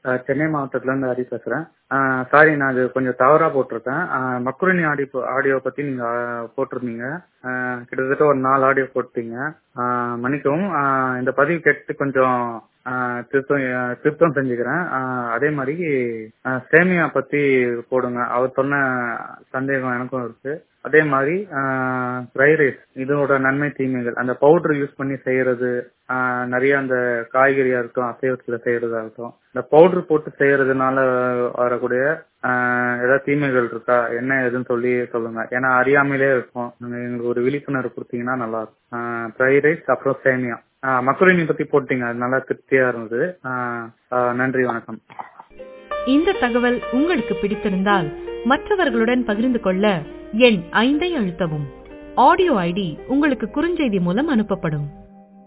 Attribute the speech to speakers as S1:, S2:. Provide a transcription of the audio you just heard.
S1: அஹ், சென்னை மாவட்டத்துல இருந்து ஹரி பேசுறேன் சாரி நான் அது கொஞ்சம் தவறா போட்டிருக்கேன் அஹ், மக்குருணி ஆடியோ ஆடியோ பத்தி நீங்க அஹ், போட்டிருந்தீங்க அஹ், கிட்டத்தட்ட ஒரு நாலு ஆடியோ போட்டீங்க அஹ், மன்னிக்கவும் அஹ், இந்த பதிவு கேட்டு கொஞ்சம் அஹ், திருத்தம் அஹ், திருத்தம் செஞ்சுக்கிறேன் அஹ், அதே மாதிரி அஹ், சேமியா பத்தி போடுங்க அவர் சொன்ன சந்தேகம் எனக்கும் இருக்கு அதே மாதிரி ஃப்ரை ரைஸ் இதோட நன்மை தீமைகள் அந்த பவுடர் யூஸ் பண்ணி செய்யறது ஆஹ் நிறைய அந்த காய்கறியா இருக்கட்டும் அசைவத்துல செய்யறதா இருக்கட்டும் இந்த பவுடர் போட்டு செய்யறதுனால வரக்கூடிய ஆஹ் ஏதாவது தீமைகள் இருக்கா என்ன ஏதுன்னு சொல்லி சொல்லுங்க ஏன்னா அறியாமையிலே இருக்கும் நீங்க எங்களுக்கு ஒரு விழிப்புணர்வு கொடுத்தீங்கன்னா நல்லா இருக்கும் ஃப்ரை ரைஸ் அப்புறம் சேமியா ஆஹ் மக்குரினி பத்தி போட்டீங்க அது நல்லா திருப்தியா இருந்தது ஆஹ் ஆஹ் நன்றி வணக்கம்
S2: இந்த தகவல் உங்களுக்கு பிடித்திருந்தால் மற்றவர்களுடன் பகிர்ந்து கொள்ள எண் ஐந்தை அழுத்தவும் ஆடியோ ஐடி உங்களுக்கு குறுஞ்செய்தி மூலம் அனுப்பப்படும்